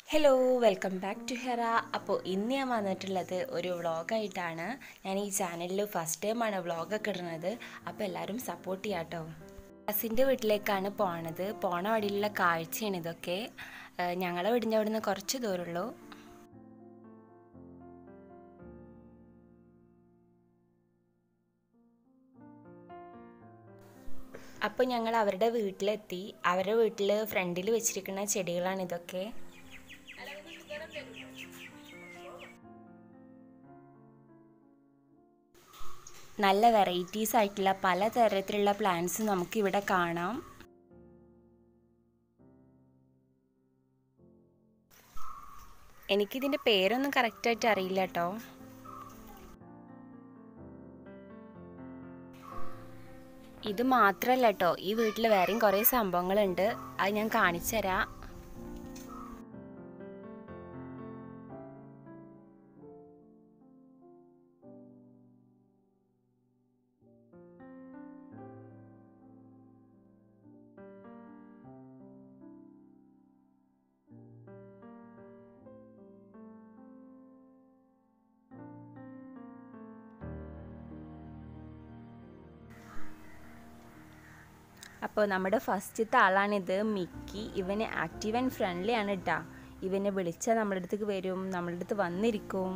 hello welcome back to ഹെറ അപ്പോൾ ഇന്ന് ഞാൻ വന്നിട്ടുള്ളത് ഒരു വ്ളോഗായിട്ടാണ് ഞാൻ ഈ ചാനലിൽ ഫസ്റ്റ് ടൈമാണ് വ്ളോഗൊക്കെ ഇടുന്നത് അപ്പോൾ എല്ലാവരും സപ്പോർട്ട് ചെയ്യാം കേട്ടോ കസിൻ്റെ വീട്ടിലേക്കാണ് പോണത് പോണ വഴിയിലുള്ള കാഴ്ചയാണ് ഇതൊക്കെ ഏഹ് ഞങ്ങളെ വീടിൻ്റെ അവിടെ നിന്ന് കുറച്ച് ദൂരമുള്ളൂ അപ്പോൾ ഞങ്ങൾ അവരുടെ വീട്ടിലെത്തി അവരുടെ വീട്ടിൽ ഫ്രണ്ടിൽ വെച്ചിരിക്കുന്ന ചെടികളാണ് ഇതൊക്കെ നല്ല വെറൈറ്റീസ് ആയിട്ടുള്ള പലതരത്തിലുള്ള പ്ലാന്റ്സ് നമുക്കിവിടെ കാണാം എനിക്കിതിൻ്റെ പേരൊന്നും കറക്റ്റായിട്ട് അറിയില്ല കേട്ടോ ഇത് മാത്രമല്ല കേട്ടോ ഈ വീട്ടിൽ വേറെയും കുറേ സംഭവങ്ങളുണ്ട് അത് ഞാൻ കാണിച്ചു തരാം അപ്പോൾ നമ്മുടെ ഫസ്റ്റത്തെ ആളാണിത് മിക്കി ഇവന് ആക്റ്റീവ് ആൻഡ് ഫ്രണ്ട്ലി ആണ് കേട്ടാ ഇവനെ വിളിച്ചാൽ നമ്മുടെ അടുത്തേക്ക് വരും നമ്മുടെ അടുത്ത് വന്നിരിക്കും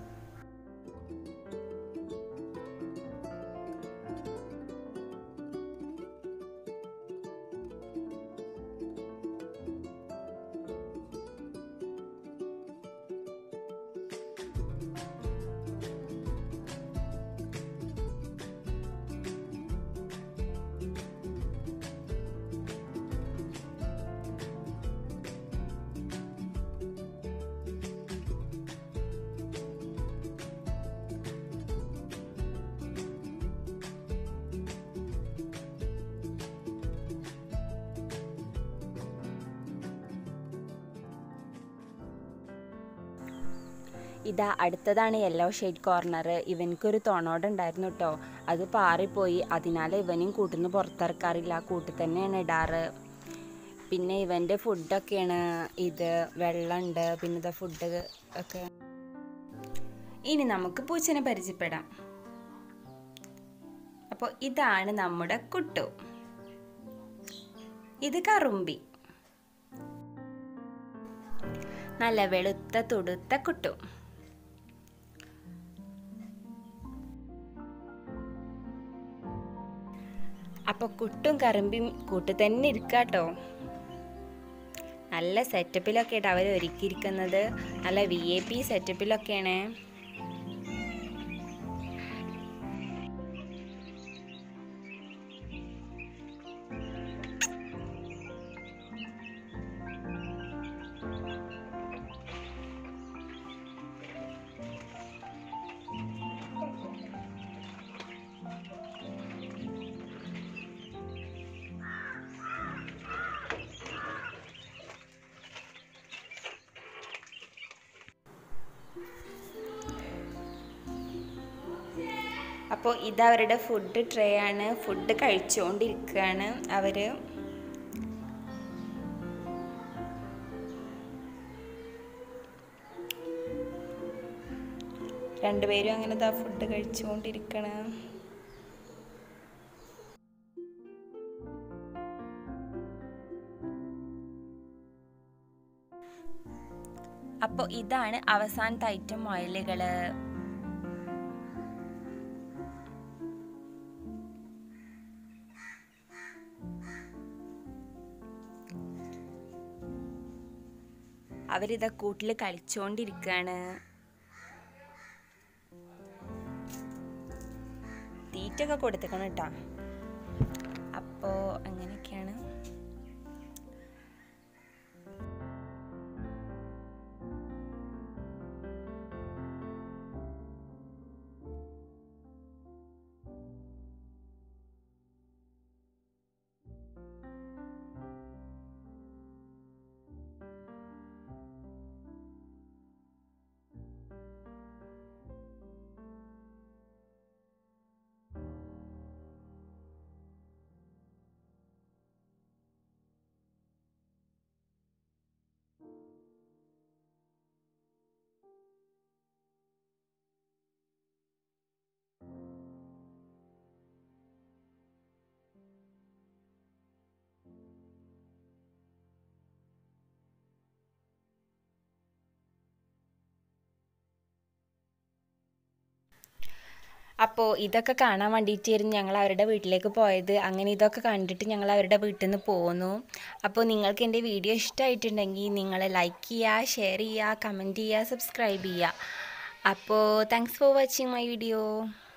ഇതാ അടുത്തതാണ് യെല്ലോ ഷെയ്ഡ് കോർണർ ഇവനക്കൊരു തൊണോടുണ്ടായിരുന്നു കേട്ടോ അത് പാറിപ്പോയി അതിനാൽ ഇവനും കൂട്ടിന്ന് പുറത്തിറക്കാറില്ല കൂട്ടിൽ തന്നെയാണ് ഇടാറ് പിന്നെ ഇവൻ്റെ ഫുഡൊക്കെയാണ് ഇത് വെള്ളമുണ്ട് പിന്നെ ഇതാ ഫുഡ് ഒക്കെ ഇനി നമുക്ക് പൂച്ചനെ പരിചയപ്പെടാം അപ്പോൾ ഇതാണ് നമ്മുടെ കുട്ടു ഇത് കറുമ്പി നല്ല വെളുത്ത തുടുത്ത കുട്ടു അപ്പൊ കുട്ടും കറുമ്പിയും കൂട്ട് തന്നെ ഇരിക്കാട്ടോ നല്ല സെറ്റപ്പിലൊക്കെ ആയിട്ട് അവർ ഒരുക്കിയിരിക്കുന്നത് നല്ല വി എ പി സെറ്റപ്പിലൊക്കെയാണ് അപ്പോൾ ഇതവരുടെ ഫുഡ് ട്രേ ആണ് ഫുഡ് കഴിച്ചുകൊണ്ടിരിക്കുകയാണ് അവർ രണ്ടുപേരും അങ്ങനെ ഇതാ ഫുഡ് കഴിച്ചുകൊണ്ടിരിക്കണ് അപ്പോൾ ഇതാണ് അവസാനത്തെ ഐറ്റം ഓയിലുകൾ അവരിതാ കൂട്ടിൽ കളിച്ചുകൊണ്ടിരിക്കുകയാണ് തീറ്റൊക്കെ കൊടുത്തേക്കണം കേട്ടോ അപ്പോൾ അങ്ങനെയൊക്കെയാണ് അപ്പോൾ ഇതൊക്കെ കാണാൻ വേണ്ടിയിട്ടായിരുന്നു ഞങ്ങൾ അവരുടെ വീട്ടിലേക്ക് പോയത് അങ്ങനെ ഇതൊക്കെ കണ്ടിട്ട് ഞങ്ങൾ അവരുടെ വീട്ടിൽ നിന്ന് പോന്നു അപ്പോൾ നിങ്ങൾക്ക് എൻ്റെ വീഡിയോ ഇഷ്ടമായിട്ടുണ്ടെങ്കിൽ നിങ്ങൾ ലൈക്ക് ചെയ്യുക ഷെയർ ചെയ്യുക കമൻറ്റ് ചെയ്യുക സബ്സ്ക്രൈബ് ചെയ്യുക അപ്പോൾ thanks for watching my video